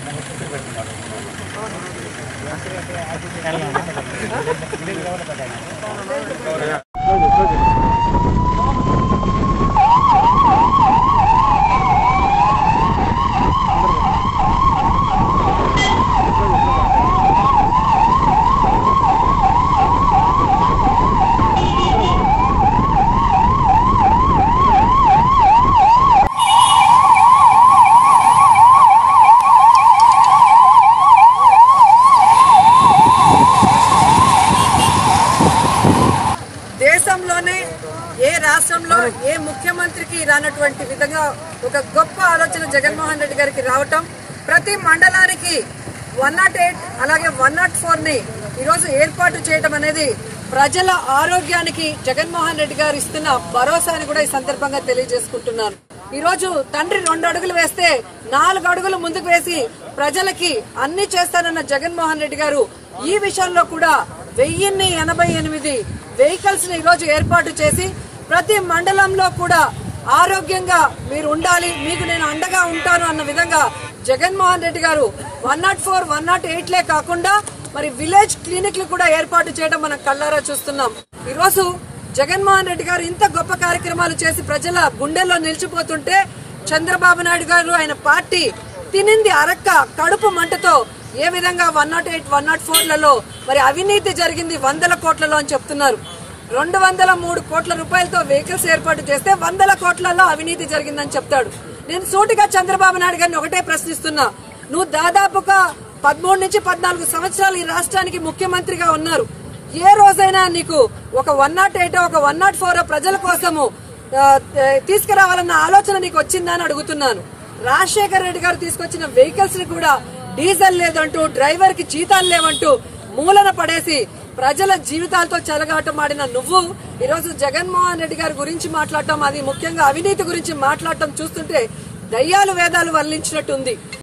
దేశంలోనే ఏ రాష్ట్రంలో ఏ ముఖ్యమంత్రికి రానటువంటి విధంగా ఒక గొప్ప ఆలోచన జగన్మోహన్ రెడ్డి గారికి రావటం ప్రతి మండలానికి వన్ నాట్ ఎయిట్ అలాగే వన్ నాట్ ఫోర్ ని ఈరోజు ఏర్పాటు చేయడం అనేది ప్రజల ఆరోగ్యానికి జగన్మోహన్ రెడ్డి గారు ఇస్తున్న భరోసాని కూడా ఈ సందర్భంగా తెలియజేసుకుంటున్నాను ఈ రోజు తండ్రి రెండు అడుగులు వేస్తే నాలుగు అడుగులు ముందుకు వేసి ప్రజలకి అన్ని చేస్తానన్న జగన్మోహన్ రెడ్డి గారు ఈ విషయంలో కూడా వెయ్యిన్ని ఎనభై ఎనిమిది వెహికల్స్ ని ఈరోజు ఏర్పాటు చేసి ప్రతి మండలంలో కూడా ఆరోగ్యంగా మీరు ఉండాలి మీకు నేను అండగా ఉంటాను అన్న విధంగా Jaganmohan Reddy garu one nought four one nought ఎయిట్లే కాకుండా మరి విలేజ్ క్లినిక్లు కూడా ఏర్పాటు చేయడం మనం కళ్ళారా చూస్తున్నాం ఈ రోజు జగన్మోహన్ రెడ్డి గారు ఇంత గొప్ప కార్యక్రమాలు చేసి ప్రజల గుండెల్లో నిలిచిపోతుంటే చంద్రబాబు నాయుడు గారు ఆయన పార్టీ తినింది అరక్క కడుపు మంటతో ఏ విధంగా one nought eight one nought ఫోర్లలో మరి అవినీతి జరిగింది వందల కోట్లలో అని చెప్తున్నారు రెండు వందల మూడు కోట్ల రూపాయలతో వెహికల్స్ ఏర్పాటు చేస్తే వందల కోట్లలో అవినీతి జరిగిందని చెప్తాడు నేను సూటిగా చంద్రబాబు నాయుడు గారిని ఒకటే ప్రశ్నిస్తున్నా నువ్వు దాదాపుగా పదమూడు నుంచి పద్నాలుగు సంవత్సరాలు ఈ రాష్ట్రానికి ముఖ్యమంత్రిగా ఉన్నారు ఏ రోజైనా నీకు ఒక వన్ నాట్ ఎయిట్ ఒక వన్ నాట్ ఫోర్ ప్రజల కోసము ఆ, తీసుకురావాలన్న ఆలోచన నీకు వచ్చిందా అని అడుగుతున్నాను రాజశేఖర రెడ్డి గారు తీసుకొచ్చిన వెహికల్స్ ని కూడా డీజిల్ లేదంటూ డ్రైవర్ కి జీతాలు లేవంటూ మూలన పడేసి ప్రజల జీవితాలతో చెలగాటం ఆడిన నువ్వు ఈరోజు జగన్మోహన్ రెడ్డి గారి గురించి మాట్లాడటం అది ముఖ్యంగా అవినీతి గురించి మాట్లాడటం చూస్తుంటే దయ్యాలు వేదాలు వర్ణించినట్టుంది